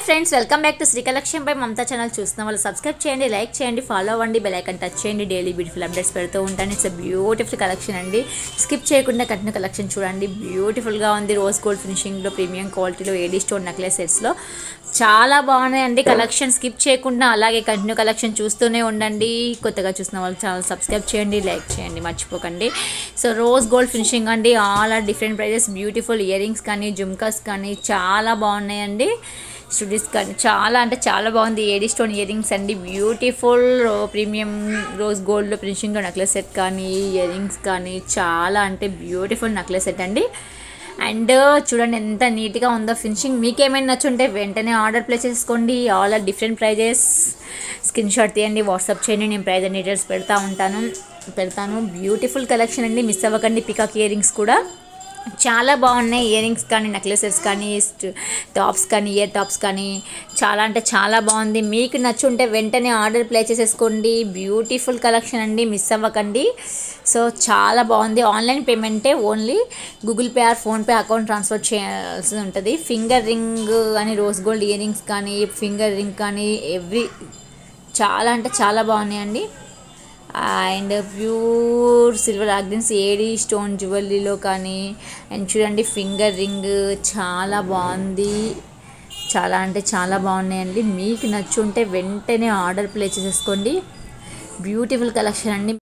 friends welcome back to Sri collection by Mamata channel చూస్తున్న వాళ్ళు subscribe చేయండి లైక్ చేయండి ఫాలో అవ్వండి బెల్ ఐకన్ టచ్ చేయండి డైలీ బ్యూటిఫుల్ అప్డేట్స్ పెడుతూ ఉంటాను ఇట్స్ బ్యూటిఫుల్ కలెక్షన్ అండి స్కిప్ చేయకుండా కట్టిన కలెక్షన్ చూడండి బ్యూటిఫుల్గా ఉంది రోజ్ గోల్డ్ ఫినిషింగ్లో ప్రీమియం క్వాలిటీలో ఏడీ స్టోన్ నెక్లెస్ సెట్స్లో చాలా బాగున్నాయండి కలెక్షన్ స్కిప్ చేయకుండా అలాగే కంటిన్యూ కలెక్షన్ చూస్తూనే ఉండండి కొత్తగా చూసిన వాళ్ళు ఛానల్ సబ్స్క్రైబ్ చేయండి లైక్ చేయండి మర్చిపోకండి సో రోజ్ గోల్డ్ ఫినిషింగ్ అండి all are different prices beautiful earrings కానీ జుమ్కాస్ కానీ చాలా బాగున్నాయండి స్టూడియోస్ కానీ చాలా అంటే చాలా బాగుంది ఏడీ స్టోన్ ఇయర్ రింగ్స్ అండి బ్యూటిఫుల్ ప్రీమియం రోజ్ గోల్డ్లో ఫినిషింగ్ నెక్లెస్ సెట్ కానీ ఇయర్ రింగ్స్ కానీ చాలా అంటే బ్యూటిఫుల్ నెక్లెస్ సెట్ అండి అండ్ చూడండి ఎంత నీట్గా ఉందో ఫినిషింగ్ మీకేమైనా నచ్చుంటే వెంటనే ఆర్డర్ ప్లేస్ చేసుకోండి all are different prices screenshot తీయండి వాట్సాప్ చేయండి నేను ప్రైజ్ డీటెయిల్స్ పెడతా ఉంటాను పెడతాను బ్యూటిఫుల్ కలెక్షన్ అండి మిస్ అవ్వకండి పికాక్ ఇయర్ రింగ్స్ కూడా చాలా బాగున్నాయి ఇయర్ రింగ్స్ కానీ నెక్లెసెస్ కానీ స్ట్- టాప్స్ కానీ ఇయర్ టాప్స్ కానీ చాలా అంటే చాలా బాగుంది మీకు నచ్చుంటే వెంటనే ఆర్డర్ ప్లే చేసేసుకోండి బ్యూటిఫుల్ కలెక్షన్ అండి మిస్ అవ్వకండి సో చాలా బాగుంది ఆన్లైన్ పేమెంటే only Google Pay or PhonePe account transfer చేయాల్సి ఉంటుంది ఫింగర్ రింగ్ అని రోజ్ గోల్డ్ ఇయర్ రింగ్స్ కానీ ఫింగర్ రింగ్ కానీ ఎవ్రీ చాలా అంటే చాలా బాగున్నాయండి అండ్ ప్యూర్ సిల్వర్ ఆగ్రెన్స్ ఏడి స్టోన్ జ్యువెలరీలో కానీ అండ్ చూడండి ఫింగర్ రింగ్ చాలా బాగుంది చాలా అంటే చాలా బాగున్నాయండి మీకు నచ్చుంటే వెంటనే ఆర్డర్ ప్లే చేసేసుకోండి బ్యూటిఫుల్ కలెక్షన్ అండి